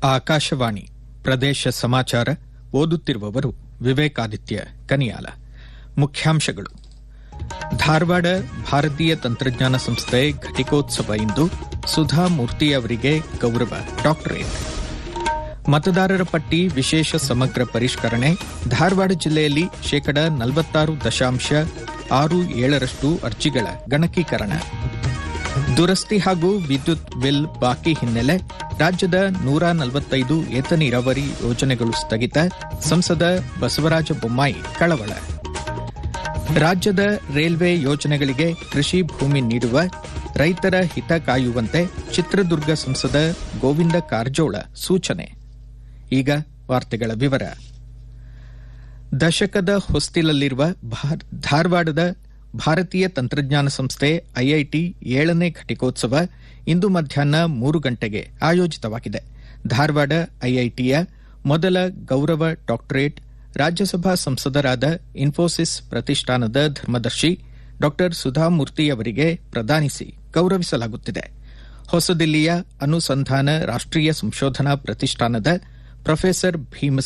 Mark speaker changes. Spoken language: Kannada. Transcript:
Speaker 1: ಆಕಾಶವಾಣಿ ಪ್ರದೇಶ ಸಮಾಚಾರ ಓದುತ್ತಿರುವವರು ವಿವೇಕಾದಿತ್ಯ ಕನಿಯಾಲ ಮುಖ್ಯಾಂಶಗಳು ಧಾರವಾಡ ಭಾರತೀಯ ತಂತ್ರಜ್ಞಾನ ಸಂಸ್ಥೆ ಘಟಿಕೋತ್ಸವ ಇಂದು ಸುಧಾ ಮೂರ್ತಿ ಅವರಿಗೆ ಗೌರವ ಡಾಕ್ಟರೇಟ್ ಮತದಾರರ ಪಟ್ಟಿ ವಿಶೇಷ ಸಮಗ್ರ ಪರಿಷ್ಕರಣೆ ಧಾರವಾಡ ಜಿಲ್ಲೆಯಲ್ಲಿ ಶೇಕಡ ನಲವತ್ತಾರು ದಶಾಂಶ ಆರು ಏಳರಷ್ಟು ಅರ್ಜಿಗಳ ಗಣಕೀಕರಣ ದುರಸ್ತಿ ಹಾಗೂ ವಿದ್ಯುತ್ ಬಿಲ್ ಬಾಕಿ ಹಿನ್ನೆಲೆ ರಾಜ್ಯದ ನೂರ ನಲವತ್ತೈದು ಏತ ನೀರಾವರಿ ಯೋಜನೆಗಳು ಸ್ಥಗಿತ ಸಂಸದ ಬಸವರಾಜ ಬೊಮ್ಮಾಯಿ ಕಳವಳ ರಾಜ್ಯದ ರೈಲ್ವೆ ಯೋಜನೆಗಳಿಗೆ ಕೃಷಿ ಭೂಮಿ ನೀಡುವ ರೈತರ ಹಿತ ಕಾಯುವಂತೆ ಚಿತ್ರದುರ್ಗ ಸಂಸದ ಗೋವಿಂದ ಕಾರಜೋಳ ಸೂಚನೆ ಈಗ ವಾರ್ತೆಗಳ ವಿವರ ದಶಕದ ಹೊಸ್ತಿಲಲ್ಲಿರುವ ಧಾರವಾಡದ ಭಾರತೀಯ ತಂತ್ರಜ್ಞಾನ ಸಂಸ್ಥೆ ಐಐಟಿ ಏಳನೇ ಘಟಿಕೋತ್ಸವ ಇಂದು ಮಧ್ಯಾಹ್ನ ಮೂರು ಗಂಟೆಗೆ ಆಯೋಜಿತವಾಗಿದೆ ಧಾರವಾಡ ಐಐಟಿಯ ಮೊದಲ ಗೌರವ ಡಾಕ್ಟರೇಟ್ ರಾಜ್ಯಸಭಾ ಸಂಸದರಾದ ಇನ್ಫೋಸಿಸ್ ಪ್ರತಿಷ್ಠಾನದ ಧರ್ಮದರ್ಶಿ ಡಾ ಸುಧಾಮೂರ್ತಿ ಅವರಿಗೆ ಪ್ರದಾನಿಸಿ ಗೌರವಿಸಲಾಗುತ್ತಿದೆ ಹೊಸದಿಲ್ಲಿಯ ಅನುಸಂಧಾನ ರಾಷ್ಟೀಯ ಸಂಶೋಧನಾ ಪ್ರತಿಷ್ಠಾನದ ಪ್ರೊಫೆಸರ್ ಭೀಮ